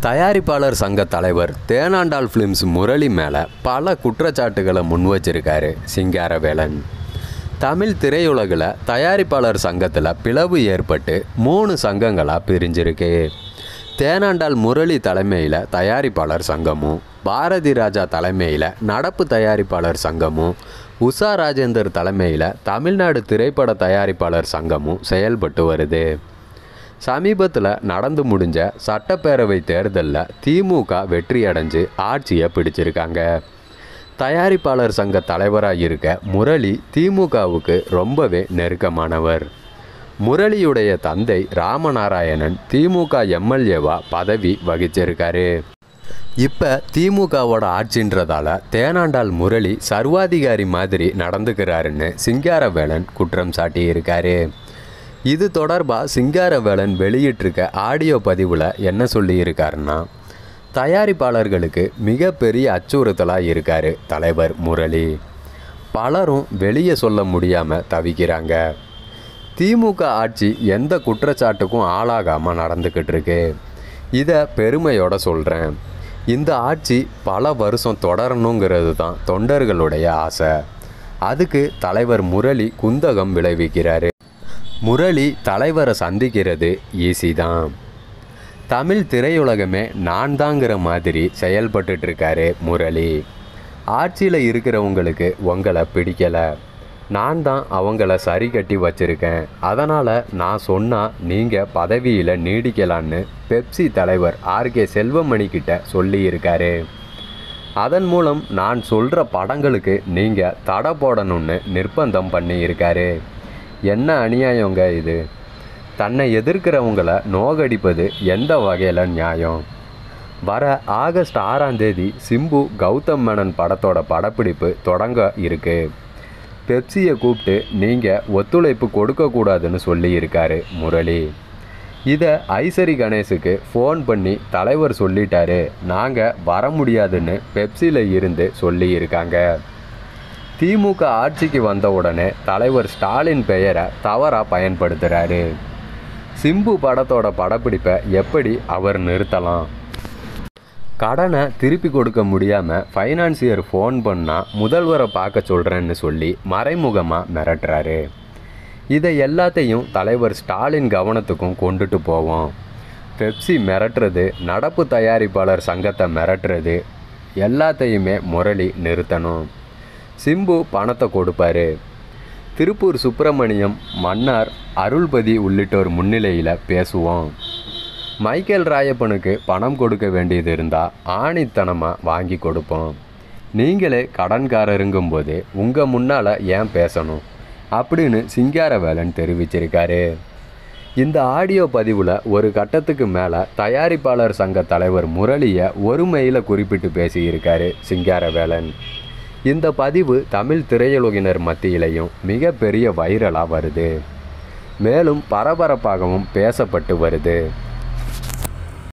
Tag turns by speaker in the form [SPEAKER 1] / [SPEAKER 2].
[SPEAKER 1] தயாரிப்பாளர் சங்க தலைவர் தேனாண்டாள் ஃபிலிம்ஸ் முரளி மேலே பல குற்றச்சாட்டுகளை முன் வச்சிருக்காரு சிங்காரவேலன் தமிழ் திரையுலகில் தயாரிப்பாளர் சங்கத்தில் பிளவு ஏற்பட்டு மூணு சங்கங்களாக பிரிஞ்சிருக்கு தேனாண்டாள் முரளி தலைமையில் தயாரிப்பாளர் சங்கமும் பாரதி ராஜா தலைமையில் நடப்பு தயாரிப்பாளர் சங்கமும் உஷா ராஜேந்தர் தலைமையில் தமிழ்நாடு திரைப்பட தயாரிப்பாளர் சங்கமும் செயல்பட்டு வருது சமீபத்தில் நடந்து முடிஞ்ச சட்டப்பேரவை தேர்தலில் திமுக வெற்றி அடைஞ்சு ஆட்சியை பிடிச்சிருக்காங்க தயாரிப்பாளர் சங்க தலைவராக இருக்க முரளி திமுகவுக்கு ரொம்பவே நெருக்கமானவர் முரளியுடைய தந்தை ராமநாராயணன் திமுக எம்எல்ஏவா பதவி வகிச்சிருக்காரு இப்போ திமுகவோட ஆட்சின்றதால தேனாண்டாள் முரளி சர்வாதிகாரி மாதிரி நடந்துக்கிறாருன்னு சிங்காரவேலன் குற்றம் சாட்டியிருக்காரு இது தொடர்பாக சிங்காரவேலன் வெளியிட்டிருக்க ஆடியோ பதிவில் என்ன சொல்லியிருக்காருன்னா தயாரிப்பாளர்களுக்கு மிகப்பெரிய அச்சுறுத்தலாக இருக்கார் தலைவர் முரளி பலரும் வெளியே சொல்ல முடியாமல் தவிக்கிறாங்க திமுக ஆட்சி எந்த குற்றச்சாட்டுக்கும் ஆளாகாமல் நடந்துக்கிட்டு இருக்கு இதை பெருமையோட சொல்கிறேன் இந்த ஆட்சி பல வருஷம் தொடரணுங்கிறது தான் தொண்டர்களுடைய ஆசை அதுக்கு தலைவர் முரளி குந்தகம் விளைவிக்கிறாரு முரளி தலைவரை சந்திக்கிறது ஈஸி தான் தமிழ் திரையுலகமே நான் தாங்கிற மாதிரி செயல்பட்டுட்டு இருக்காரு முரளி ஆட்சியில் இருக்கிறவங்களுக்கு உங்களை பிடிக்கலை நான் தான் அவங்கள சரி கட்டி வச்சிருக்கேன் அதனால் நான் சொன்னால் நீங்கள் பதவியில் நீடிக்கலான்னு பெப்சி தலைவர் ஆர்கே செல்வமணி கிட்ட சொல்லியிருக்காரு அதன் மூலம் நான் சொல்கிற படங்களுக்கு நீங்கள் தடை போடணும்னு நிர்பந்தம் பண்ணியிருக்காரு என்ன அநியாயங்க இது தன்னை எதிர்க்கிறவங்கள நோகடிப்பது எந்த வகையில் நியாயம் வர ஆகஸ்ட் ஆறாம் தேதி சிம்பு கௌதம் மேனன் படத்தோட படப்பிடிப்பு தொடங்க இருக்கு பெப்சியை கூப்பிட்டு நீங்கள் ஒத்துழைப்பு கொடுக்கக்கூடாதுன்னு சொல்லியிருக்காரு முரளி இதை ஐசரி கணேஷுக்கு ஃபோன் பண்ணி தலைவர் சொல்லிட்டாரு நாங்கள் வர முடியாதுன்னு பெப்சியில் இருந்து சொல்லியிருக்காங்க திமுக ஆட்சிக்கு வந்த உடனே தலைவர் ஸ்டாலின் பெயரை தவறாக பயன்படுத்துகிறாரு சிம்பு படத்தோட படப்பிடிப்பை எப்படி அவர் நிறுத்தலாம் கடனை திருப்பி கொடுக்க முடியாமல் ஃபைனான்சியர் ஃபோன் பண்ணால் முதல்வரை பார்க்க சொல்கிறேன்னு சொல்லி மறைமுகமாக மிரட்டுறாரு இதை எல்லாத்தையும் தலைவர் ஸ்டாலின் கவனத்துக்கும் கொண்டுட்டு போவோம் பெப்சி மிரட்டுறது நடப்பு தயாரிப்பாளர் சங்கத்தை மிரட்டுறது எல்லாத்தையுமே முரளி நிறுத்தணும் சிம்பு பணத்தை கொடுப்பாரு திருப்பூர் சுப்பிரமணியம் மன்னார் அருள்பதி உள்ளிட்டோர் முன்னிலையில் பேசுவோம் மைக்கேல் ராயப்பனுக்கு பணம் கொடுக்க வேண்டியது இருந்தால் ஆணித்தனமாக வாங்கி கொடுப்போம் நீங்களே கடன்காரருங்கும்போது உங்கள் முன்னால் ஏன் பேசணும் அப்படின்னு சிங்காரவேலன் தெரிவிச்சிருக்காரு இந்த ஆடியோ பதிவில் ஒரு கட்டத்துக்கு மேலே தயாரிப்பாளர் சங்க தலைவர் முரளியை ஒருமையில் குறிப்பிட்டு பேசியிருக்காரு சிங்காரவேலன் இந்த பதிவு தமிழ் திரையுலகினர் மத்தியிலையும் மிகப்பெரிய வைரலாக வருது மேலும் பரபரப்பாகவும் பேசப்பட்டு வருது